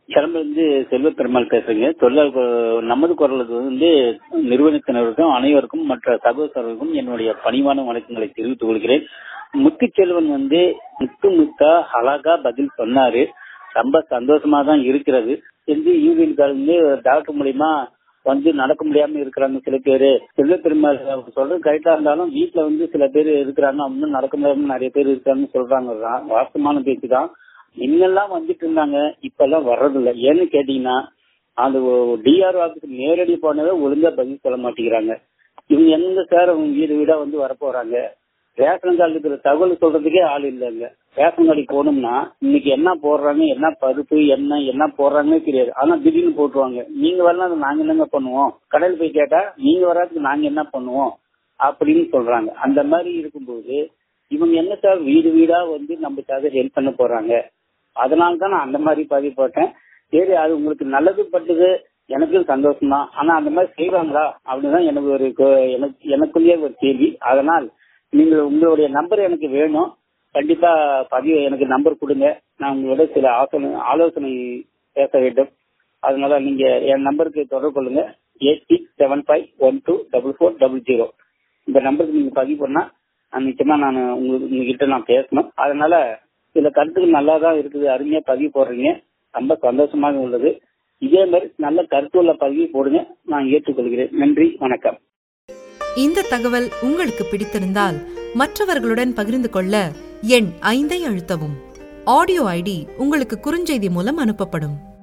கிளம்பிலிருந்து செல்வ பெருமாள் பேசுறீங்க தொழிலாளர் கு- நமது குரலுக்கு வந்து நிறுவனத்தினருக்கும் அனைவருக்கும் மற்ற சகோதரர்களுக்கும் என்னுடைய பணிவான வணக்கங்களை தெரிவித்துக் கொள்கிறேன் முத்துச்செல்வன் வந்து முத்து முத்தா அழகா பதில் சொன்னாரு ரொம்ப சந்தோஷமா தான் இருக்கிறது செஞ்சு யூனியன் வந்து டாக்டர் மூலியமா வந்து நடக்க முடியாம இருக்கிறாங்க சில பேரு செல்வ பெருமாள் சொல்றது கரெக்டா இருந்தாலும் வீட்டுல வந்து சில பேர் இருக்கிறாங்க அவங்க நடக்க முடியாம நிறைய பேர் இருக்காங்கன்னு சொல்றாங்க வா- வாஸ்தவமான பேச்சு தான் முன்னெல்லாம் வந்துட்டு இருந்தாங்க இப்ப எல்லாம் வர்றதில்ல ஏன்னு கேட்டீங்கன்னா அந்த டிஆர் ஆபீஸ் நேரடி போனதை ஒழுங்கா பதில் சொல்ல மாட்டேங்கிறாங்க இவங்க எங்க சார் அவங்க வீடு வீடா வந்து வரப்போறாங்க ரேஷன் கார்டு இருக்கிற தகவல் சொல்றதுக்கே ஆள் இல்லைங்க ரேஷன் கார்டுக்கு போகணும்னா இன்னைக்கு என்ன போடுறாங்க என்ன பருப்பு என்ன என்ன போடுறாங்கன்னே தெரியாது ஆனா திடீர்னு போட்டுருவாங்க நீங்க வரலாம் நாங்க என்னங்க பண்ணுவோம் கடையில் போய் கேட்டா நீங்க வராதுக்கு நாங்க என்ன பண்ணுவோம் அப்படின்னு சொல்றாங்க அந்த மாதிரி இருக்கும்போது இவங்க என்ன சார் வீடு வீடா வந்து நமக்காக ஹெல்ப் பண்ண போறாங்க அதனால தான் நான் அந்த மாதிரி பதிவு போட்டேன் சரி அது உங்களுக்கு நல்லது பட்டது எனக்கும் சந்தோஷம் தான் ஆனா அந்த மாதிரி செய்வாங்களா அப்படிதான் எனக்கு ஒரு கோ- எனக்கு எனக்குள்ளேயே ஒரு கேள்வி அதனால் நீங்க உங்களுடைய நம்பர் எனக்கு வேணும் கண்டிப்பா பதிவு எனக்கு நம்பர் கொடுங்க நான் உங்களோட சில ஆலோசனை ஆலோசனை பேச வேண்டும் அதனால நீங்க என் நம்பருக்கு தொடர்பு கொள்ளுங்க eight six seven five one two double four double zero இந்த நம்பருக்கு நீங்க பதிவு பண்ணா நான் நிச்சயமா நான் உங்களுக்கு உங்ககிட்ட நான் பேசணும் அதனால சில கருத்துக்கள் நல்லா தான் இருக்குது அருமையா பதிவு போடுறீங்க ரொம்ப சந்தோஷமாக உள்ளது இதே மாதிரி நல்ல கருத்துள்ள பதிவு போடுங்க நான் ஏற்றுக்கொள்கிறேன் நன்றி வணக்கம் இந்த தகவல் உங்களுக்கு பிடித்திருந்தால் மற்றவர்களுடன் பகிர்ந்து கொள்ள எண் ஐந்தை அழுத்தவும் ஆடியோ ஐடி உங்களுக்கு குறுஞ்செய்தி மூலம் அனுப்பப்படும்